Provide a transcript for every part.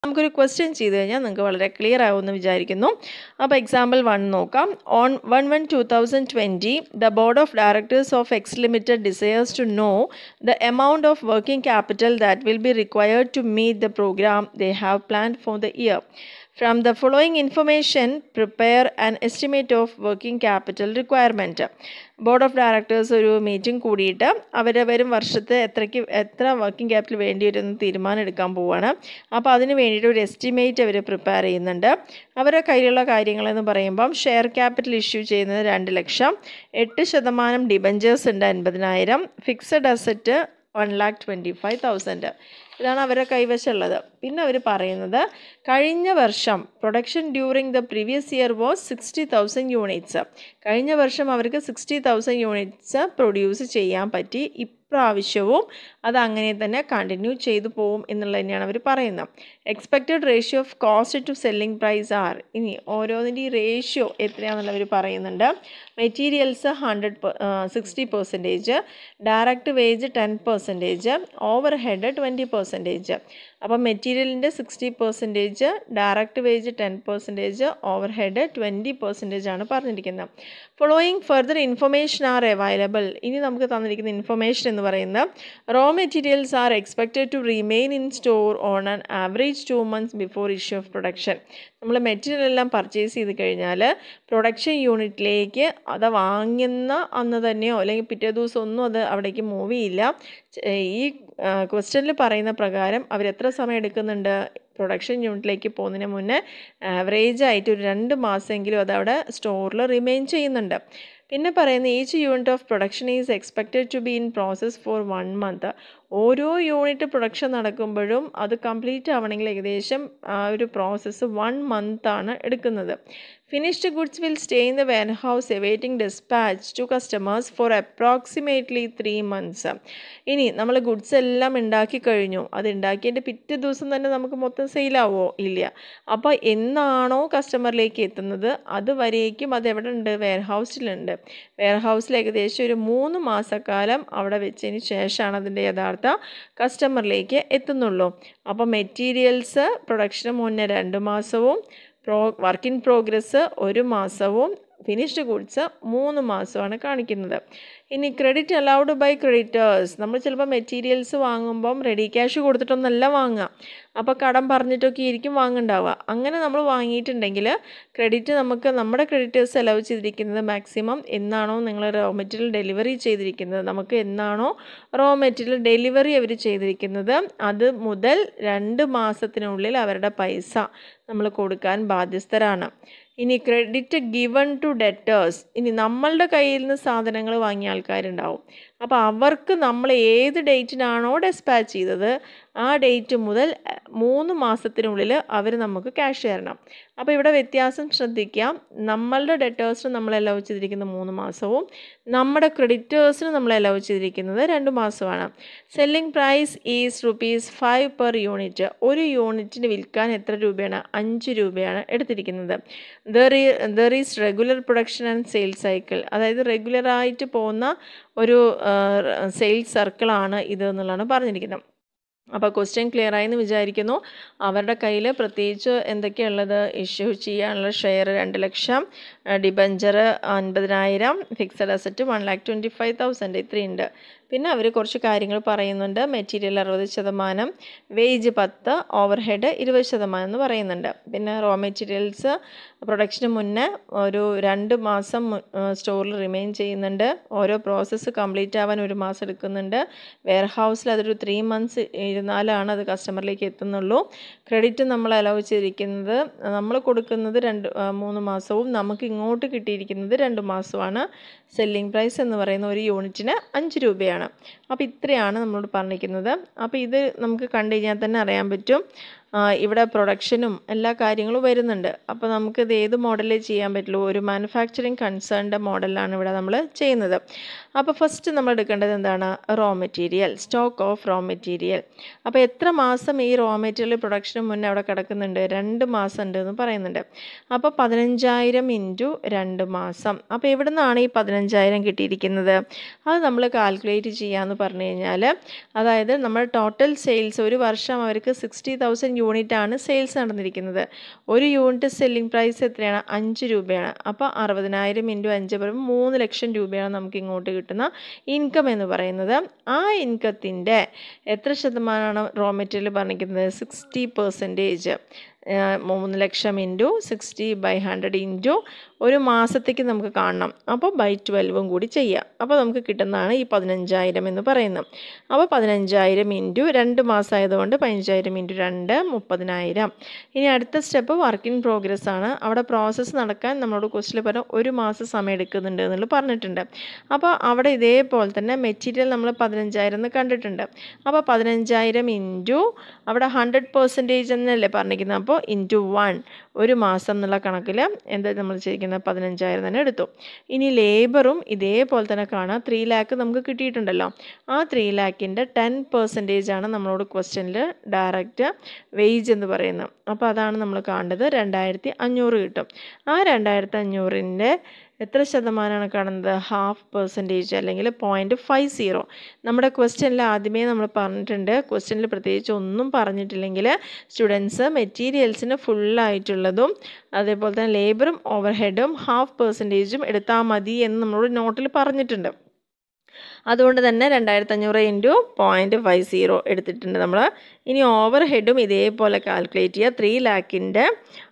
നമുക്കൊരു ക്വസ്റ്റ്യൻ ചെയ്ത് കഴിഞ്ഞാൽ നിങ്ങൾക്ക് വളരെ ക്ലിയർ ആവുമെന്ന് വിചാരിക്കുന്നു അപ്പോൾ എക്സാമ്പിൾ വൺ നോക്കാം on one one two thousand twenty the board of directors of X limited desires to know the amount of working capital that will be required to meet the programme they have plan for the year From the following information, prepare an estimate of working capital requirement. Board of directors ഒരു meeting കൂടിയിട്ട് അവർ വരും വർഷത്തെ എത്രയ്ക്ക് എത്ര working capital വേണ്ടി വരുമെന്ന് തീരുമാനം എടുക്കാൻ പോവുകയാണ് അപ്പോൾ അതിന് വേണ്ടിയിട്ട് ഒരു എസ്റ്റിമേറ്റ് അവർ പ്രിപ്പയർ ചെയ്യുന്നുണ്ട് അവരുടെ കയ്യിലുള്ള കാര്യങ്ങളെന്ന് പറയുമ്പം ഷെയർ ക്യാപിറ്റൽ ഇഷ്യൂ ചെയ്യുന്നത് രണ്ട് ലക്ഷം എട്ട് ശതമാനം ഡിബഞ്ചേഴ്സ് ഉണ്ട് അൻപതിനായിരം fixed asset one lakh twenty five thousand ഇതാണ് അവരുടെ കൈവശമുള്ളത് പിന്നെ അവർ പറയുന്നത് കഴിഞ്ഞ വർഷം production during the previous year was sixty thousand units കഴിഞ്ഞ വർഷം അവർക്ക് സിക്സ്റ്റി തൗസൻഡ് യൂണിറ്റ്സ് പ്രൊഡ്യൂസ് ചെയ്യാൻ പറ്റി ഇപ്രാവശ്യവും അത് അങ്ങനെ തന്നെ കണ്ടിന്യൂ ചെയ്തു പോവും എന്നുള്ളത് തന്നെയാണ് അവർ പറയുന്നത് expected ratio of cost to selling price are ഇനി ഓരോന്നിൻ്റെ ഈ റേഷ്യോ എത്രയാണെന്നുള്ളത് അവർ പറയുന്നുണ്ട് materials hundred sixty percentage direct wage ten percentage overhead twenty percentage അപ്പം മെറ്റീരിയലിൻ്റെ sixty percentage direct wage ten percentage overhead twenty percentage ആണ് പറഞ്ഞിരിക്കുന്നത് following further information are available ഇനി നമുക്ക് തന്നിരിക്കുന്ന ഇൻഫർമേഷൻ എന്ന് പറയുന്നത് raw materials are expected to remain in store on an average two months before issue of production നമ്മൾ material എല്ലാം purchase ചെയ്ത് കഴിഞ്ഞാൽ പ്രൊഡക്ഷൻ യൂണിറ്റിലേക്ക് അത് വാങ്ങുന്ന അന്ന് തന്നെയോ അല്ലെങ്കിൽ പിറ്റേ ദിവസം ഒന്നും അത് അവിടേക്ക് മൂവ് ചെയ്യില്ല ഈ ക്വസ്റ്റ്യനിൽ പറയുന്ന പ്രകാരം അവർ എത്ര സമയം എടുക്കുന്നുണ്ട് പ്രൊഡക്ഷൻ യൂണിറ്റിലേക്ക് പോകുന്നതിന് മുന്നേ ആവറേജ് ആയിട്ട് ഒരു രണ്ട് മാസമെങ്കിലും അത് അവിടെ സ്റ്റോറിൽ റിമെയിൻ ചെയ്യുന്നുണ്ട് പിന്നെ പറയുന്ന each unit of production is expected to be in process for one month ഓരോ യൂണിറ്റ് പ്രൊഡക്ഷൻ നടക്കുമ്പോഴും അത് കംപ്ലീറ്റ് ആവണമെങ്കിൽ ഏകദേശം ആ ഒരു പ്രോസസ്സ് വൺ മന്താണ് എടുക്കുന്നത് finished goods will stay in the warehouse awaiting dispatch to customers for approximately three months ഇനി നമ്മൾ ഗുഡ്സ് എല്ലാം ഉണ്ടാക്കി കഴിഞ്ഞു അത് ഉണ്ടാക്കിയതിൻ്റെ പിറ്റേ ദിവസം തന്നെ നമുക്ക് മൊത്തം സെയിലാവോ ഇല്ല അപ്പോൾ എന്നാണോ കസ്റ്റമറിലേക്ക് എത്തുന്നത് അതുവരേക്കും അത് എവിടെ ഉണ്ട് വെയർ ഹൗസിലുണ്ട് വെയർ ഹൗസിൽ ഏകദേശം ഒരു മൂന്ന് മാസക്കാലം അവിടെ വെച്ചതിന് ശേഷമാണ് അതിൻ്റെ യഥാർത്ഥ കസ്റ്റമറിലേക്ക് എത്തുന്നുള്ളൂ അപ്പോൾ മെറ്റീരിയൽസ് പ്രൊഡക്ഷന് മുന്നേ രണ്ട് മാസവും പ്രോ വർക്ക് ഇൻ പ്രോഗ്രസ് ഒരു മാസവും ഫിനിഷ്ഡ് ഗുഡ്സ് മൂന്ന് മാസമാണ് കാണിക്കുന്നത് ഇനി ക്രെഡിറ്റ് അലൗഡ് ബൈ ക്രെഡിറ്റേഴ്സ് നമ്മൾ ചിലപ്പോൾ മെറ്റീരിയൽസ് വാങ്ങുമ്പം റെഡി ക്യാഷ് കൊടുത്തിട്ടൊന്നല്ല വാങ്ങുക അപ്പോൾ കടം പറഞ്ഞിട്ടൊക്കെ ആയിരിക്കും വാങ്ങുണ്ടാവുക അങ്ങനെ നമ്മൾ വാങ്ങിയിട്ടുണ്ടെങ്കിൽ ക്രെഡിറ്റ് നമുക്ക് നമ്മുടെ ക്രെഡിറ്റേഴ്സ് അലവ് ചെയ്തിരിക്കുന്നത് മാക്സിമം എന്നാണോ നിങ്ങൾ റോ മെറ്റീരിയൽ ഡെലിവറി ചെയ്തിരിക്കുന്നത് നമുക്ക് എന്നാണോ റോ മെറ്റീരിയൽ ഡെലിവറി അവർ ചെയ്തിരിക്കുന്നത് അത് മുതൽ രണ്ട് മാസത്തിനുള്ളിൽ അവരുടെ പൈസ നമ്മൾ കൊടുക്കാൻ ബാധ്യസ്ഥരാണ് ഇനി ക്രെഡിറ്റ് ഗിവൺ ടു ഡെറ്റേഴ്സ് ഇനി നമ്മളുടെ കയ്യിൽ നിന്ന് സാധനങ്ങൾ വാങ്ങിയ ആൾക്കാരുണ്ടാവും അപ്പോൾ അവർക്ക് നമ്മൾ ഏത് ഡേറ്റിനാണോ ഡെസ്പാച്ച് ചെയ്തത് ആ ഡേറ്റ് മുതൽ മൂന്ന് മാസത്തിനുള്ളിൽ അവർ നമുക്ക് ക്യാഷ് തരണം അപ്പോൾ ഇവിടെ വ്യത്യാസം ശ്രദ്ധിക്കാം നമ്മളുടെ ഡെറ്റേഴ്സിന് നമ്മൾ അലവ് ചെയ്തിരിക്കുന്ന മൂന്ന് മാസവും നമ്മുടെ ക്രെഡിറ്റേഴ്സിന് നമ്മൾ അലവ് ചെയ്തിരിക്കുന്നത് രണ്ട് മാസമാണ് selling price is rupees five per unit ഒരു യൂണിറ്റിന് വിൽക്കാൻ എത്ര രൂപയാണ് അഞ്ച് രൂപയാണ് എടുത്തിരിക്കുന്നത് there there is regular production and sales cycle അതായത് റെഗുലറായിട്ട് പോകുന്ന ഒരു സെയിൽസ് സർക്കിളാണ് ഇത് എന്നുള്ളതാണ് പറഞ്ഞിരിക്കുന്നത് അപ്പോൾ ക്വസ്റ്റ്യൻ ക്ലിയർ ആയെന്ന് വിചാരിക്കുന്നു അവരുടെ കയ്യിൽ പ്രത്യേകിച്ച് എന്തൊക്കെയുള്ളത് ഇഷ്യൂ ചെയ്യാനുള്ള ഷെയർ രണ്ട് ലക്ഷം ഡിബഞ്ചർ അൻപതിനായിരം fixed asset one lakh twenty five thousand ഇത്രയുണ്ട് പിന്നെ അവർ കുറച്ച് കാര്യങ്ങൾ പറയുന്നുണ്ട് മെറ്റീരിയൽ അറുപത് ശതമാനം വേജ് പത്ത് ഓവർ ഹെഡ് ഇരുപത് ശതമാനം എന്ന് പറയുന്നുണ്ട് പിന്നെ റോ മെറ്റീരിയൽസ് പ്രൊഡക്ഷന് മുന്നേ ഒരു രണ്ട് മാസം സ്റ്റോറിൽ റിമെയിൻ ചെയ്യുന്നുണ്ട് ഓരോ പ്രോസസ്സ് കംപ്ലീറ്റ് ആവാൻ ഒരു മാസം എടുക്കുന്നുണ്ട് വെയർ ഹൗസിൽ അതൊരു ത്രീ മന്ത്സ് ഇരുന്നാലാണ് അത് കസ്റ്റമറിലേക്ക് എത്തുന്നുള്ളൂ ക്രെഡിറ്റ് നമ്മൾ അലവ് ചെയ്തിരിക്കുന്നത് നമ്മൾ കൊടുക്കുന്നത് രണ്ട് മൂന്ന് മാസവും നമുക്ക് ഇങ്ങോട്ട് കിട്ടിയിരിക്കുന്നത് രണ്ട് മാസമാണ് സെല്ലിംഗ് പ്രൈസ് എന്ന് പറയുന്ന ഒരു യൂണിറ്റിന് അഞ്ച് രൂപയാണ് അപ്പോൾ ഇത്രയാണ് നമ്മളോട് പറഞ്ഞിരിക്കുന്നത് അപ്പോൾ ഇത് നമുക്ക് കണ്ടു കഴിഞ്ഞാൽ തന്നെ അറിയാൻ പറ്റും ഇവിടെ പ്രൊഡക്ഷനും എല്ലാ കാര്യങ്ങളും വരുന്നുണ്ട് അപ്പോൾ നമുക്കിത് ഏത് മോഡലേ ചെയ്യാൻ പറ്റുള്ളൂ ഒരു മാനുഫാക്ചറിങ് കൺസേണിൻ്റെ മോഡലാണ് ഇവിടെ നമ്മൾ ചെയ്യുന്നത് അപ്പോൾ ഫസ്റ്റ് നമ്മൾ എടുക്കേണ്ടത് എന്താണ് raw material stock of raw material അപ്പോൾ എത്ര മാസം ഈ റോ മെറ്റീരിയൽ പ്രൊഡക്ഷന് മുന്നേ അവിടെ കിടക്കുന്നുണ്ട് രണ്ട് മാസം ഉണ്ട് എന്ന് പറയുന്നുണ്ട് അപ്പോൾ പതിനഞ്ചായിരം ഇൻറ്റു രണ്ട് മാസം അപ്പോൾ എവിടെ നിന്നാണ് ഈ പതിനഞ്ചായിരം കിട്ടിയിരിക്കുന്നത് അത് നമ്മൾ കാൽക്കുലേറ്റ് ചെയ്യാമെന്ന് പറഞ്ഞു കഴിഞ്ഞാൽ അതായത് നമ്മൾ ടോട്ടൽ സെയിൽസ് ഒരു വർഷം അവർക്ക് സിക്സ്റ്റി തൗസൻഡ് യൂണിറ്റ് ആണ് സെയിൽസ് നടന്നിരിക്കുന്നത് ഒരു യൂണിറ്റ് സെല്ലിംഗ് പ്രൈസ് എത്രയാണ് അഞ്ച് രൂപയാണ് അപ്പോൾ അറുപതിനായിരം ഇൻറ്റു അഞ്ച് പറയുമ്പോൾ മൂന്ന് ലക്ഷം രൂപയാണ് നമുക്ക് ഇങ്ങോട്ട് കിട്ടുന്ന ഇൻകം എന്ന് പറയുന്നത് ആ ഇൻകത്തിൻ്റെ എത്ര ശതമാനമാണ് റോ മെറ്റീരിയൽ പറഞ്ഞിരിക്കുന്നത് സിക്സ്റ്റി പെർസെൻറ്റേജ് മൂന്ന് ലക്ഷം into sixty by hundred into ഒരു മാസത്തേക്ക് നമുക്ക് കാണണം അപ്പോൾ ബൈ ട്വൽവും കൂടി ചെയ്യാം അപ്പോൾ നമുക്ക് കിട്ടുന്നതാണ് ഈ പതിനഞ്ചായിരം എന്ന് പറയുന്നത് അപ്പോൾ പതിനഞ്ചായിരം ഇൻറ്റു രണ്ട് മാസം ആയതുകൊണ്ട് പതിനഞ്ചായിരം ഇൻറ്റു രണ്ട് മുപ്പതിനായിരം ഇനി അടുത്ത സ്റ്റെപ്പ് വർക്ക് ഇൻ പ്രോഗ്രസ് ആണ് അവിടെ പ്രോസസ്സ് നടക്കാൻ നമ്മളോട് ക്വസ്റ്റിൽ പറഞ്ഞ ഒരു മാസം സമയം എടുക്കുന്നുണ്ട് എന്നുള്ളത് പറഞ്ഞിട്ടുണ്ട് അപ്പോൾ അവിടെ ഇതേപോലെ തന്നെ മെറ്റീരിയൽ നമ്മൾ പതിനഞ്ചായിരം എന്ന് കണ്ടിട്ടുണ്ട് അപ്പോൾ പതിനഞ്ചായിരം ഇൻറ്റു അവിടെ ഹൺഡ്രഡ് പെർസെൻറ്റേജ് എന്നല്ലേ പറഞ്ഞിരിക്കുന്നത് അപ്പോൾ ഇൻറ്റു വൺ ഒരു മാസം എന്നുള്ള കണക്കിൽ എന്താ നമ്മൾ ചെയ്തിരിക്കുന്നത് പതിനഞ്ചായിരം തന്നെ എടുത്തു ഇനി ലേബറും ഇതേപോലെ തന്നെ കാണാം ത്രീ ലാക്ക് നമുക്ക് കിട്ടിയിട്ടുണ്ടല്ലോ ആ ത്രീ ലാക്കിൻ്റെ ടെൻ പെർസെൻറ്റേജ് ആണ് നമ്മളോട് ക്വസ്റ്റ്യനിൽ ഡയറക്റ്റ് വേജ് എന്ന് പറയുന്നത് അപ്പോൾ അതാണ് നമ്മൾ കാണേണ്ടത് രണ്ടായിരത്തി അഞ്ഞൂറ് കിട്ടും ആ രണ്ടായിരത്തി അഞ്ഞൂറിൻ്റെ എത്ര ശതമാനമാണ് കാണുന്നത് ഹാഫ് പെർസെൻറ്റേജ് അല്ലെങ്കിൽ പോയിൻറ്റ് ഫൈവ് സീറോ നമ്മുടെ ക്വസ്റ്റ്യനിൽ ആദ്യമേ നമ്മൾ പറഞ്ഞിട്ടുണ്ട് ക്വസ്റ്റ്യനിൽ പ്രത്യേകിച്ച് ഒന്നും പറഞ്ഞിട്ടില്ലെങ്കിൽ സ്റ്റുഡൻസ് മെറ്റീരിയൽസിന് ഫുള്ളായിട്ടുള്ളതും അതേപോലെ തന്നെ ലേബറും ഓവർ ഹെഡും ഹാഫ് പെർസെൻറ്റേജും എടുത്താൽ മതി എന്ന് നമ്മളോട് നോട്ടിൽ പറഞ്ഞിട്ടുണ്ട് അതുകൊണ്ട് തന്നെ രണ്ടായിരത്തി അഞ്ഞൂറ് ഇൻറ്റു പോയിൻറ്റ് ഫൈവ് സീറോ എടുത്തിട്ടുണ്ട് നമ്മൾ ഇനി ഓവർ ഹെഡും ഇതേപോലെ കാൽക്കുലേറ്റ് ചെയ്യുക ത്രീ ലാക്കിൻ്റെ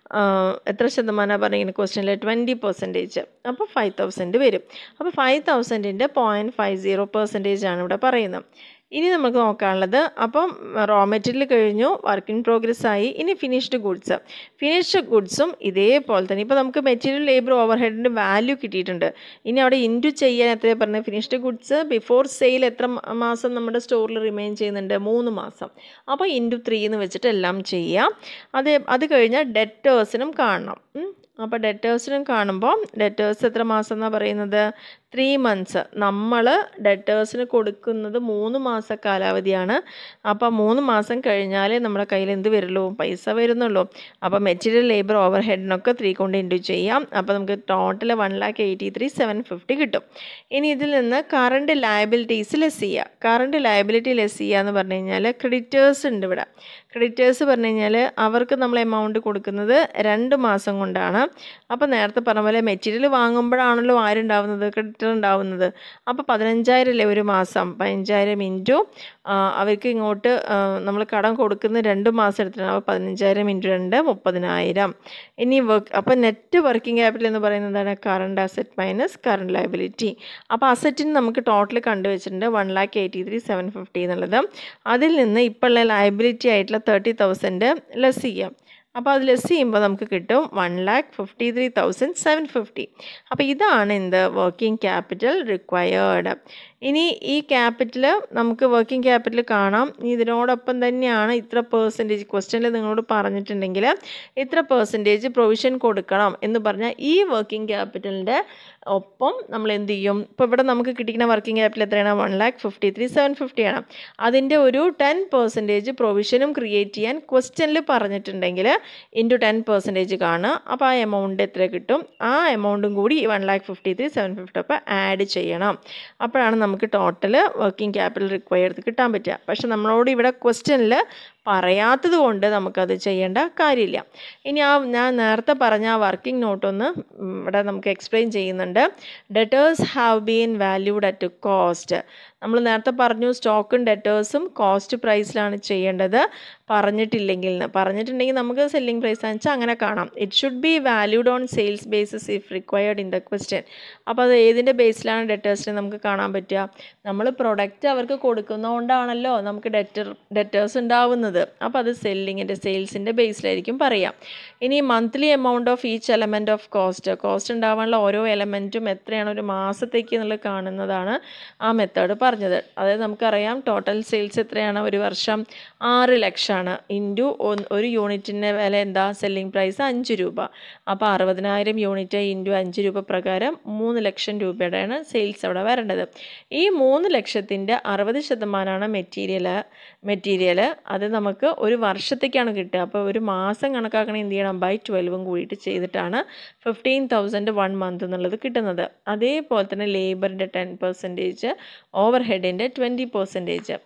എത്ര ശതമാനമാണ് പറഞ്ഞിരിക്കുന്നത് ക്വസ്റ്റ്യനിൽ ട്വൻറ്റി പെർസെൻറ്റേജ് അപ്പോൾ ഫൈവ് തൗസൻഡ് വരും അപ്പോൾ ഫൈവ് തൗസൻഡിൻ്റെ പോയിൻറ്റ് ഫൈവ് സീറോ പെർസെൻറ്റേജ് ആണ് ഇവിടെ പറയുന്നത് ഇനി നമുക്ക് നോക്കാനുള്ളത് അപ്പം റോ മെറ്റീരിയൽ കഴിഞ്ഞു വർക്ക് ഇൻ പ്രോഗ്രസ് ആയി ഇനി ഫിനിഷ്ഡ് ഗുഡ്സ് ഫിനിഷ്ഡ് ഗുഡ്സും ഇതേപോലെ തന്നെ ഇപ്പോൾ നമുക്ക് മെറ്റീരിയൽ ലേബർ ഓവർ ഹെഡിൻ്റെ വാല്യൂ കിട്ടിയിട്ടുണ്ട് ഇനി അവിടെ ഇൻറ്റു ചെയ്യാൻ എത്രയാണ് പറഞ്ഞത് ഫിനിഷ്ഡ് ഗുഡ്സ് ബിഫോർ സെയിൽ എത്ര മാസം നമ്മുടെ സ്റ്റോറിൽ റിമെയിൻ ചെയ്യുന്നുണ്ട് മൂന്ന് മാസം അപ്പോൾ ഇൻറ്റു ത്രീ എന്ന് വെച്ചിട്ട് എല്ലാം ചെയ്യാം അത് അത് കഴിഞ്ഞാൽ ഡെറ്റേഴ്സിനും കാണണം അപ്പോൾ ഡെറ്റേഴ്സിനും കാണുമ്പോൾ ഡെറ്റേഴ്സ് എത്ര മാസം എന്നാണ് പറയുന്നത് ത്രീ മന്ത്സ് നമ്മൾ ഡെറ്റേഴ്സിന് കൊടുക്കുന്നത് മൂന്ന് മാസ കാലാവധിയാണ് അപ്പോൾ മൂന്ന് മാസം കഴിഞ്ഞാലേ നമ്മുടെ കയ്യിൽ എന്ത് വരുള്ളൂ പൈസ വരുന്നുള്ളൂ അപ്പോൾ മെറ്റീരിയൽ ലേബർ ഓവർ ഹെഡിനൊക്കെ ത്രീ കൊണ്ട് ഇൻറ്റു ചെയ്യാം അപ്പോൾ നമുക്ക് total one lakh eighty three seven fifty കിട്ടും ഇനി ഇതിൽ നിന്ന് കറണ്ട് ലയബിലിറ്റീസ് ലെസ് ചെയ്യുക കറണ്ട് ലയബിലിറ്റി ലെസ് ചെയ്യുക എന്ന് പറഞ്ഞു കഴിഞ്ഞാൽ ക്രെഡിറ്റേഴ്സ് ഉണ്ട് ഇവിടെ ക്രെഡിറ്റേഴ്സ് പറഞ്ഞു കഴിഞ്ഞാൽ അവർക്ക് നമ്മൾ എമൗണ്ട് കൊടുക്കുന്നത് രണ്ട് മാസം കൊണ്ടാണ് അപ്പോൾ നേരത്തെ പറഞ്ഞ പോലെ മെറ്റീരിയൽ വാങ്ങുമ്പോഴാണല്ലോ ആരുണ്ടാവുന്നത് ക്രെഡിറ്റർ ഉണ്ടാവുന്നത് അപ്പോൾ പതിനഞ്ചായിരം അല്ലേ ഒരു മാസം പതിനഞ്ചായിരം ഇൻറ്റു അവർക്ക് ഇങ്ങോട്ട് നമ്മൾ കടം കൊടുക്കുന്ന രണ്ട് മാസം എടുത്തിട്ടാണ് അപ്പോൾ പതിനഞ്ചായിരം ഇൻറ്റു രണ്ട് മുപ്പതിനായിരം ഇനി വർക്ക് അപ്പോൾ നെറ്റ് വർക്കിംഗ് ക്യാപിറ്റൽ എന്ന് പറയുന്നത് എന്താണ് current asset minus current liability അപ്പോൾ അസറ്റിന് നമുക്ക് ടോട്ടൽ കണ്ടുവച്ചിട്ടുണ്ട് one lakh eighty three seven fifty എന്നുള്ളത് അതിൽ നിന്ന് ഇപ്പോഴുള്ള ലയബിലിറ്റി ആയിട്ടുള്ള തേർട്ടി തൗസൻഡ് ലെസ് ചെയ്യാം അപ്പോൾ അത് ലെസ് ചെയ്യുമ്പോൾ നമുക്ക് കിട്ടും one lakh fifty three thousand seven fifty അപ്പോൾ ഇതാണ് എന്ത് വർക്കിംഗ് ക്യാപിറ്റൽ റിക്വയേർഡ് ഇനി ഈ ക്യാപിറ്റൽ നമുക്ക് വർക്കിംഗ് ക്യാപിറ്റൽ കാണാം ഇതിനോടൊപ്പം തന്നെയാണ് ഇത്ര പേഴ്സൻറ്റേജ് ക്വസ്റ്റ്യനിൽ നിങ്ങളോട് പറഞ്ഞിട്ടുണ്ടെങ്കിൽ ഇത്ര പേഴ്സൻറ്റേജ് പ്രൊവിഷൻ കൊടുക്കണം എന്ന് പറഞ്ഞാൽ ഈ വർക്കിംഗ് ക്യാപിറ്റലിൻ്റെ ഒപ്പം നമ്മൾ എന്ത് ചെയ്യും ഇപ്പോൾ ഇവിടെ നമുക്ക് കിട്ടിക്കുന്ന വർക്കിംഗ് ക്യാപിറ്റൽ എത്രയാണ് one lakh fifty three seven fifty ആണ് അതിൻ്റെ ഒരു ടെൻ പെർസെൻറ്റേജ് പ്രൊവിഷനും ക്രിയേറ്റ് ചെയ്യാൻ ക്വസ്റ്റ്യനിൽ പറഞ്ഞിട്ടുണ്ടെങ്കിൽ ഇൻറ്റു ടെൻ പെർസെൻറ്റേജ് കാണുക അപ്പോൾ ആ എമൗണ്ട് എത്ര കിട്ടും ആ എമൗണ്ടും കൂടി one lakh fifty three seven fifty അപ്പോൾ ആഡ് ചെയ്യണം അപ്പോഴാണ് നമുക്ക് ടോട്ടൽ വർക്കിംഗ് ക്യാപിറ്റൽ റിക്വയർഡ് കിട്ടാൻ പറ്റുക പക്ഷെ നമ്മളോട് ഇവിടെ ക്വസ്റ്റ്യനിൽ പറയാത്തത് കൊണ്ട് നമുക്കത് ചെയ്യേണ്ട കാര്യമില്ല ഇനി ആ ഞാൻ നേരത്തെ പറഞ്ഞ ആ വർക്കിംഗ് നോട്ടൊന്ന് ഇവിടെ നമുക്ക് എക്സ്പ്ലെയിൻ ചെയ്യുന്നുണ്ട് debtors have been valued at cost നമ്മൾ നേരത്തെ പറഞ്ഞു സ്റ്റോക്കും ഡെറ്റേഴ്സും കോസ്റ്റ് പ്രൈസിലാണ് ചെയ്യേണ്ടത് പറഞ്ഞിട്ടില്ലെങ്കിൽ പറഞ്ഞിട്ടുണ്ടെങ്കിൽ നമുക്ക് സെല്ലിംഗ് പ്രൈസ് എന്ന് വെച്ചാൽ അങ്ങനെ കാണാം it should be valued on sales basis if required in the question അപ്പോൾ അത് ഏതിൻ്റെ ബേസിലാണ് ഡെറ്റേഴ്സിനെ നമുക്ക് കാണാൻ പറ്റുക നമ്മൾ പ്രൊഡക്റ്റ് അവർക്ക് കൊടുക്കുന്നതുകൊണ്ടാണല്ലോ നമുക്ക് ഡെറ്റർ ഡെറ്റേഴ്സ് ഉണ്ടാവുന്നത് അപ്പോൾ അത് സെല്ലിങ്ങിൻ്റെ സെയിൽസിൻ്റെ ബേസിലായിരിക്കും പറയാം ഇനി monthly amount of each element of cost cost ഉണ്ടാവാനുള്ള ഓരോ എലമെൻറ്റും എത്രയാണ് ഒരു മാസത്തേക്ക് എന്നുള്ളത് കാണുന്നതാണ് ആ മെത്തേഡ് പറഞ്ഞത് അതായത് നമുക്കറിയാം ടോട്ടൽ സെയിൽസ് എത്രയാണ് ഒരു വർഷം ആറ് ലക്ഷമാണ് ഇൻറ്റു ഒരു യൂണിറ്റിൻ്റെ വില എന്താ സെല്ലിംഗ് പ്രൈസ് അഞ്ച് രൂപ അപ്പോൾ അറുപതിനായിരം യൂണിറ്റ് ഇൻറ്റു അഞ്ച് രൂപ പ്രകാരം മൂന്ന് ലക്ഷം രൂപയുടെയാണ് സെയിൽസ് അവിടെ വരേണ്ടത് ഈ മൂന്ന് ലക്ഷത്തിൻ്റെ അറുപത് ശതമാനമാണ് മെറ്റീരിയൽ മെറ്റീരിയൽ അത് നമുക്ക് ഒരു വർഷത്തേക്കാണ് കിട്ടുക അപ്പോൾ ഒരു മാസം കണക്കാക്കണേ എന്ത് ചെയ്യണം ബൈ ട്വൽവും കൂടിയിട്ട് ചെയ്തിട്ടാണ് ഫിഫ്റ്റീൻ തൗസൻഡ് വൺ മന്ത് എന്നുള്ളത് കിട്ടുന്നത് അതേപോലെ തന്നെ ലേബറിൻ്റെ ടെൻ പെർസെൻറ്റേജ് ഓവർ ഹെഡിൻ്റെ ട്വൻറ്റി പെർസെൻറ്റേജ്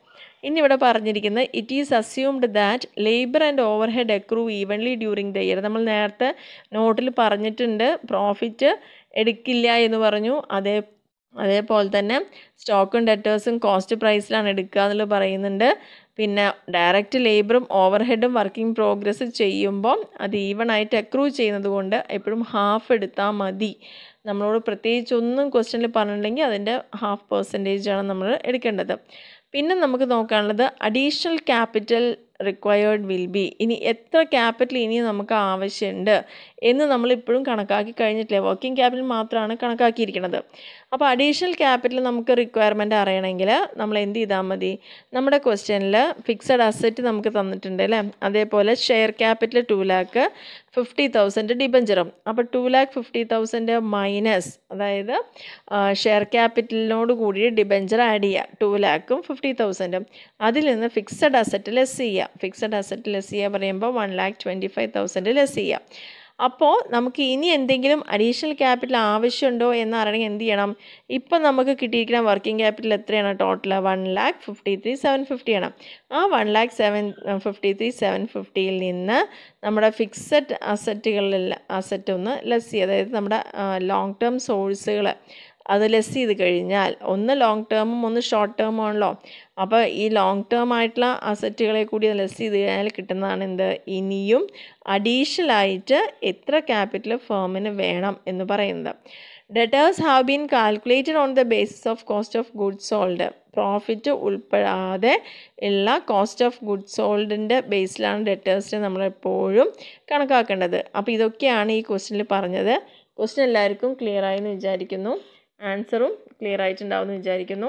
ഇനി ഇവിടെ പറഞ്ഞിരിക്കുന്നത് it is assumed that labour and overhead accrue evenly during the year നമ്മൾ നേരത്തെ നോട്ടിൽ പറഞ്ഞിട്ടുണ്ട് പ്രോഫിറ്റ് എടുക്കില്ല എന്ന് പറഞ്ഞു അതേ അതേപോലെ തന്നെ സ്റ്റോക്കും ഡെറ്റേഴ്സും കോസ്റ്റ് പ്രൈസിലാണ് എടുക്കുക എന്നുള്ളത് പറയുന്നുണ്ട് പിന്നെ ഡയറക്റ്റ് ലേബറും ഓവർ ഹെഡും വർക്കിംഗ് പ്രോഗ്രസ് ചെയ്യുമ്പോൾ അത് ഈവൺ ആയിട്ട് അക്രൂ ചെയ്യുന്നത് കൊണ്ട് എപ്പോഴും ഹാഫ് എടുത്താൽ മതി നമ്മളോട് പ്രത്യേകിച്ച് ഒന്നും ക്വസ്റ്റ്യനിൽ പറഞ്ഞിട്ടുണ്ടെങ്കിൽ അതിൻ്റെ ഹാഫ് പെർസെൻറ്റേജ് ആണ് നമ്മൾ എടുക്കേണ്ടത് പിന്നെ നമുക്ക് നോക്കാനുള്ളത് additional capital required will be ഇനി എത്ര ക്യാപിറ്റൽ ഇനി നമുക്ക് ആവശ്യമുണ്ട് എന്ന് നമ്മളിപ്പോഴും കണക്കാക്കി കഴിഞ്ഞിട്ടില്ല വർക്കിംഗ് ക്യാപിറ്റൽ മാത്രമാണ് കണക്കാക്കിയിരിക്കുന്നത് അപ്പോൾ അഡീഷണൽ ക്യാപിറ്റൽ നമുക്ക് റിക്വയർമെൻറ്റ് അറിയണമെങ്കിൽ നമ്മൾ എന്ത് ചെയ്താൽ മതി നമ്മുടെ ക്വസ്റ്റ്യനിൽ ഫിക്സഡ് അസറ്റ് നമുക്ക് തന്നിട്ടുണ്ട് അല്ലേ അതേപോലെ share capital two lakh fifty thousand ഡിബഞ്ചറും അപ്പോൾ two lakh fifty thousand minus അതായത് ഷെയർ ക്യാപിറ്റലിനോട് കൂടി ഡിബഞ്ചർ ആഡ് ചെയ്യുക ടു ലാക്കും ഫിഫ്റ്റി തൗസൻഡും അതിൽ നിന്ന് ഫിക്സഡ് അസറ്റ് ലെസ് ചെയ്യുക ഫിക്സഡ് അസറ്റ് ലെസ് ചെയ്യുക പറയുമ്പോൾ one lakh twenty five thousand less ചെയ്യുക അപ്പോൾ നമുക്ക് ഇനി എന്തെങ്കിലും അഡീഷണൽ ക്യാപിറ്റൽ ആവശ്യമുണ്ടോ എന്ന് അറിയണമെങ്കിൽ എന്ത് ചെയ്യണം ഇപ്പം നമുക്ക് കിട്ടിയിരിക്കുന്ന വർക്കിംഗ് ക്യാപിറ്റൽ എത്രയാണ് total one lakh fifty three seven fifty ആണ് ആ one lakh seven fifty three seven ഫിഫ്റ്റിയിൽ നിന്ന് നമ്മുടെ ഫിക്സഡ് അസറ്റുകളിൽ അസറ്റ് ഒന്ന് ലെസ് ചെയ്യുക അതായത് നമ്മുടെ ലോങ് ടേം സോഴ്സുകൾ അത് ലെസ് ചെയ്ത് കഴിഞ്ഞാൽ ഒന്ന് ലോങ് ടേമും ഒന്ന് ഷോർട്ട് ടേമും ആണല്ലോ അപ്പോൾ ഈ ലോങ് ടേം ആയിട്ടുള്ള അസറ്റുകളെ കൂടി ലെസ് ചെയ്ത് കഴിഞ്ഞാൽ കിട്ടുന്നതാണ് എന്ത് ഇനിയും അഡീഷണൽ ആയിട്ട് എത്ര ക്യാപിറ്റൽ ഫേമിന് വേണം എന്ന് പറയുന്നത് debtors have been calculated on the basis of cost of goods sold profit ഉൾപ്പെടാതെ ഉള്ള കോസ്റ്റ് ഓഫ് ഗുഡ്സ് സോൾഡിൻ്റെ ബേസിലാണ് ഡെറ്റേഴ്സിനെ നമ്മളെപ്പോഴും കണക്കാക്കേണ്ടത് അപ്പോൾ ഇതൊക്കെയാണ് ഈ ക്വസ്റ്റ്യനിൽ പറഞ്ഞത് ക്വസ്റ്റ്യൻ എല്ലാവർക്കും ക്ലിയർ ആയെന്ന് വിചാരിക്കുന്നു ആൻസറും ക്ലിയർ ആയിട്ടുണ്ടാവും എന്ന് വിചാരിക്കുന്നു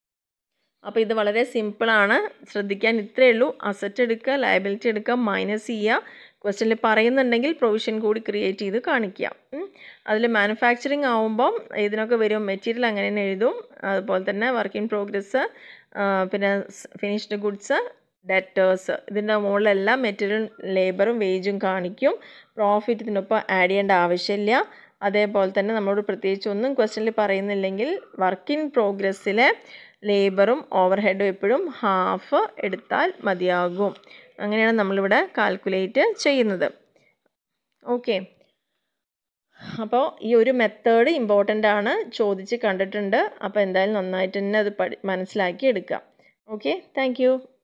അപ്പോൾ ഇത് വളരെ സിമ്പിളാണ് ശ്രദ്ധിക്കാൻ ഇത്രയേ ഉള്ളൂ അസറ്റ് എടുക്കുക ലയബിലിറ്റി എടുക്കുക മൈനസ് ചെയ്യുക ക്വസ്റ്റ്യനിൽ പറയുന്നുണ്ടെങ്കിൽ പ്രൊവിഷൻ കൂടി ക്രിയേറ്റ് ചെയ്ത് കാണിക്കുക അതിൽ മാനുഫാക്ചറിങ് ആവുമ്പം ഇതിനൊക്കെ വരും മെറ്റീരിയൽ അങ്ങനെ തന്നെ എഴുതും അതുപോലെ തന്നെ വർക്ക് ഇൻ പ്രോഗ്രസ് പിന്നെ ഫിനിഷ്ഡ് ഗുഡ്സ് ഡെറ്റേഴ്സ് ഇതിൻ്റെ മുകളിലെല്ലാം മെറ്റീരിയൽ ലേബറും വേജും കാണിക്കും പ്രോഫിറ്റ് ഇതിനൊപ്പം ആഡ് ചെയ്യേണ്ട ആവശ്യമില്ല അതേപോലെ തന്നെ നമ്മളോട് പ്രത്യേകിച്ച് ഒന്നും ക്വസ്റ്റ്യനിൽ പറയുന്നില്ലെങ്കിൽ വർക്ക് ഇൻ പ്രോഗ്രസ്സിലെ ലേബറും ഓവർ ഹെഡും എപ്പോഴും ഹാഫ് എടുത്താൽ മതിയാകും അങ്ങനെയാണ് നമ്മളിവിടെ കാൽക്കുലേറ്റ് ചെയ്യുന്നത് ഓക്കെ അപ്പോൾ ഈ ഒരു മെത്തേഡ് ഇമ്പോർട്ടൻ്റ് ആണ് ചോദിച്ച് കണ്ടിട്ടുണ്ട് അപ്പോൾ എന്തായാലും നന്നായിട്ട് തന്നെ അത് പഠി മനസ്സിലാക്കി എടുക്കാം ഓക്കെ താങ്ക്